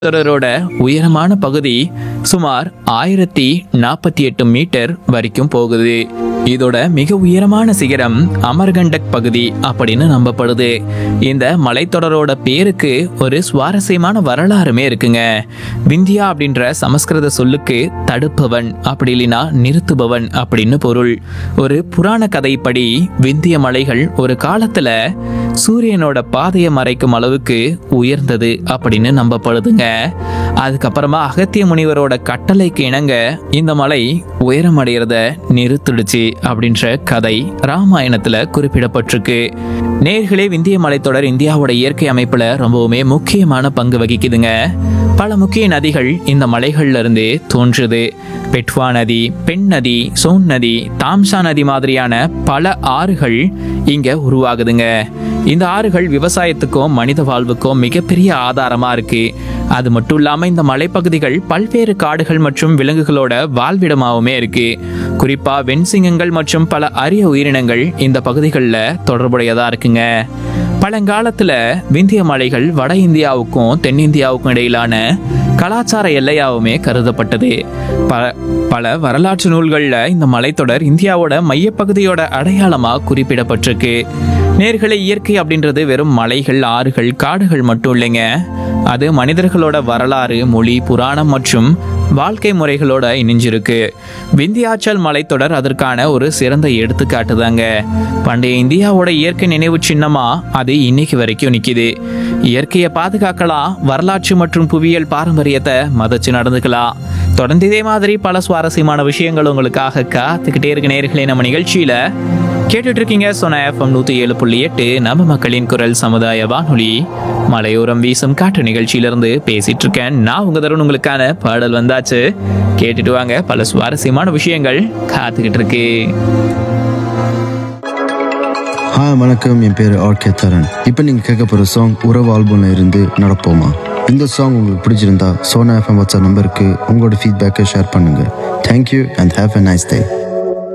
தொடரோட உயரமான பகுதி சுமார் ஆயிரத்தி நாற்பத்தி எட்டு மீட்டர் வரைக்கும் போகுது இதோட மிக உயரமான சிகரம் அமர்கண்டக் பகுதி அப்படின்னு நம்பப்படுது இந்த மலைத்தொடரோட பேருக்கு ஒரு சுவாரஸ்யமான வரலாறுமே இருக்குங்க விந்தியா அப்படின்ற சமஸ்கிருத சொல்லுக்கு தடுப்பவன் அப்படி இல்லைன்னா நிறுத்துபவன் அப்படின்னு பொருள் ஒரு புராண கதைப்படி விந்திய மலைகள் ஒரு காலத்துல சூரியனோட பாதையை மறைக்கும் அளவுக்கு உயர்ந்தது அப்படின்னு நம்பப்படுதுங்க அதுக்கப்புறமா அகத்திய முனிவரோட கட்டளைக்கு இணங்க இந்த மலை உயரமடைகிறத நிறுத்திடுச்சு அப்படின்ற கதை ராமாயணத்துல குறிப்பிடப்பட்டிருக்கு நேர்களே விந்திய மலைத்தொடர் இந்தியாவோட இயற்கை அமைப்புல ரொம்பவுமே முக்கியமான பங்கு வகிக்குதுங்க பல முக்கிய நதிகள் இந்த மலைகள்ல இருந்து தோன்றுது பெட்வா நதி பெண் நதி சோன் நதி தாம்சா நதி மாதிரியான பல ஆறுகள் இங்க உருவாகுதுங்க இந்த ஆறுகள் விவசாயத்துக்கும் மனித வாழ்வுக்கும் மிகப்பெரிய ஆதாரமா இருக்கு அது மட்டும் இல்லாம இந்த மலைப்பகுதிகள் பல்வேறு காடுகள் மற்றும் விலங்குகளோட வாழ்விடமாவுமே இருக்கு குறிப்பா வெண்சிங்கங்கள் மற்றும் பல அரிய உயிரினங்கள் இந்த பகுதிகளில் தொடர்புடையதா இருக்குங்க பழங்காலத்துல விந்திய மலைகள் வட இந்தியாவுக்கும் தென்னிந்தியாவுக்கும் இடையிலான கலாச்சார எல்லையாவுமே கருதப்பட்டது பல பல வரலாற்று நூல்களில் இந்த மலைத்தொடர் இந்தியாவோட மையப்பகுதியோட அடையாளமா குறிப்பிடப்பட்டிருக்கு நேர்களை இயற்கை அப்படின்றது வெறும் மலைகள் ஆறுகள் காடுகள் மட்டும் இல்லைங்க அது மனிதர்களோட வரலாறு மொழி புராணம் மற்றும் வாழ்க்கை முறைகளோட இணைஞ்சிருக்கு விந்தியாச்சல் மலைத்தொடர் அதற்கான ஒரு சிறந்த எடுத்துக்காட்டு தாங்க பண்டைய இந்தியாவோட இயற்கை நினைவு சின்னமா அது இன்னைக்கு வரைக்கும் நிக்குது இயற்கையை பாதுகாக்கலாம் வரலாற்று மற்றும் புவியியல் பாரம்பரியத்தை மதிச்சு நடந்துக்கலாம் தொடர்ந்து இதே மாதிரி பல சுவாரஸ்யமான விஷயங்கள் உங்களுக்காக காத்துக்கிட்டே இருக்க நேர்களே நம்ம நிகழ்ச்சியில கேட்டுட்டு இருக்கீங்க சொன்ன எஃப்எம் நூத்தி ஏழு புள்ளி எட்டு நம்ம மக்களின் குரல் சமுதாய வானொலி மலையோரம் வீசும் காற்று நிகழ்ச்சியிலிருந்து பேசிட்டு இருக்கேன் நான் உங்க தருண் உங்களுக்கான பாடல் வந்தாச்சு கேட்டுட்டு வாங்க பல சுவாரஸ்யமான விஷயங்கள் காத்துக்கிட்டு இருக்கு ஹாய் வணக்கம் என் பேர் ஆர்கே தரன் இப்போ நீங்கள் கேட்க போகிற சாங் உறவு ஆல்பம்ல இருந்து நடப்போமா இந்த சாங் உங்களுக்கு பிடிச்சிருந்தா சோனா எஃப்எம் வாட்ஸ்அப் நம்பருக்கு உங்களோட ஃபீட்பேக்கை ஷேர் பண்ணுங்கள் thank you and have a nice day